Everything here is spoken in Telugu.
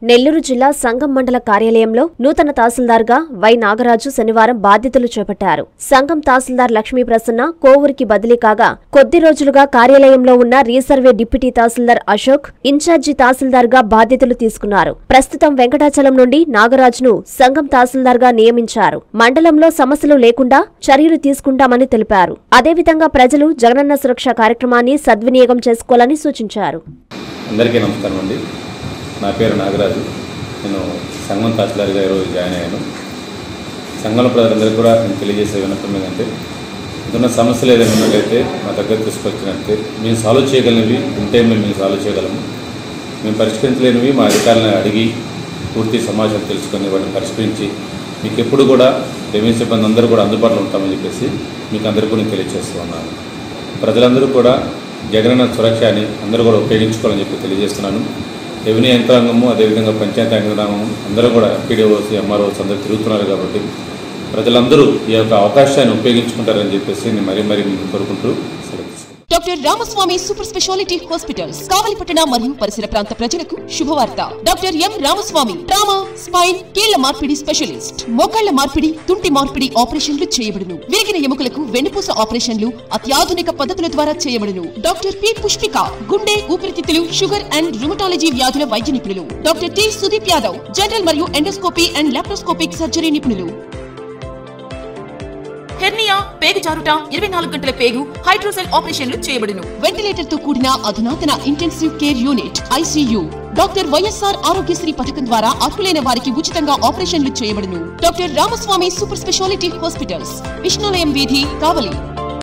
నెల్లూరు జిల్లా సంఘం మండల కార్యాలయంలో నూతన తహసీల్దార్గా వై నాగరాజు శనివారం బాధ్యతలు చేపట్టారు సంఘం తహసీల్దార్ లక్ష్మీ ప్రసన్న కోవూరికి బదిలీ కాగా కొద్ది రోజులుగా కార్యాలయంలో ఉన్న resurvey deputy tahsildar Ashok incharge తహసీల్దార్గా బాధ్యతలు తీసుకున్నారు ప్రస్తుతం వెంకటాచలం నుండి నాగరాజును సంఘం తహసీల్దార్గా నియమించారు మండలంలో సమస్యలు లేకుండా చర్యలు తీసుకుంటామని తెలిపారు అదేవిధంగా ప్రజలు జగనన్న సురక్ష కార్యక్రమాన్ని సద్వినియోగం చేసుకోవాలని సూచించారు అందరికీ నమస్కారం అండి నా పేరు నాగరాజు నేను సంఘం తహసీల్దార్గా ఈరోజు జాయిన్ అయ్యాను సంఘంలో ప్రజలందరికీ కూడా నేను తెలియజేసే వినపం ఏంటంటే ఇప్పుడున్న సమస్యలు ఏదైనా ఉన్నట్లయితే మా దగ్గర తీసుకొచ్చినట్లయితే మేము సాల్వ్ చేయగలిగినవి ఉంటే మేము మేము సాల్వ్ చేయగలము మేము పరిష్కరించలేనివి మా అధికారులను అడిగి పూర్తి సమాచారం తెలుసుకొని వాటిని పరిష్కరించి మీకు ఎప్పుడు కూడా రెవెన్యూ సిబ్బంది అందరూ కూడా అందుబాటులో ఉంటామని చెప్పేసి మీకు అందరికీ నేను తెలియజేస్తూ ఉన్నాను ప్రజలందరూ కూడా జగనన్న సురక్ష అని అందరూ కూడా ఉపయోగించుకోవాలని చెప్పి తెలియజేస్తున్నాను రెవెన్యూ యంత్రాంగము అదేవిధంగా పంచాయతీ యంత్రాంగం అందరూ కూడా ఎంపీడీఓస్ ఎంఆర్ఓస్ అందరూ తిరుగుతున్నారు కాబట్టి ప్రజలందరూ ఈ యొక్క అవకాశాన్ని ఉపయోగించుకుంటారని చెప్పేసి నేను మరీ మరీ మీకు కోరుకుంటూ సెలవు తీసుకుంటాను. Doctor Ramaswamy super speciality hospitals కావలిపట్టణ మరియు పరిసర ప్రాంత ప్రజలకు శుభవార్త doctor M Ramaswamy trauma spine కీళ్ల మార్పిడి స్పెషలిస్ట్ మోకాళ్ల మార్పిడి తుంటి మార్పిడి ఆపరేషన్లు చేయబడును విరిగిన ఎముకలకు వెన్నుపూస ఆపరేషన్లు అత్యాధునిక పద్ధతుల ద్వారా చేయబడును డాక్టర్ పి పుష్పిక గుండె ఊపిరితిత్తులు షుగర్ అండ్ రుమటాలజీ వ్యాధుల వైద్య నిపుణులు doctor T Sudeep Yadav general మరియు ఎండోస్కోపీ అండ్ లాప్రోస్కోపిక్ సర్జరీ నిపుణులు హెర్నియా పేగు జారుట ఇరవై నాలుగు గంటల పేగు హైడ్రోసెల్ ఆపరేషన్లు చేయబడును వెంటిలేటర్ తో కూడిన అధునాతన intensive care unit ICU doctor YSR Aarogyasri పథకం ద్వారా అర్హులైన వారికి ఉచితంగా ఆపరేషన్లు చేయబడును doctor Ramaswamy super speciality hospitals విష్ణులయం వీధి కావలి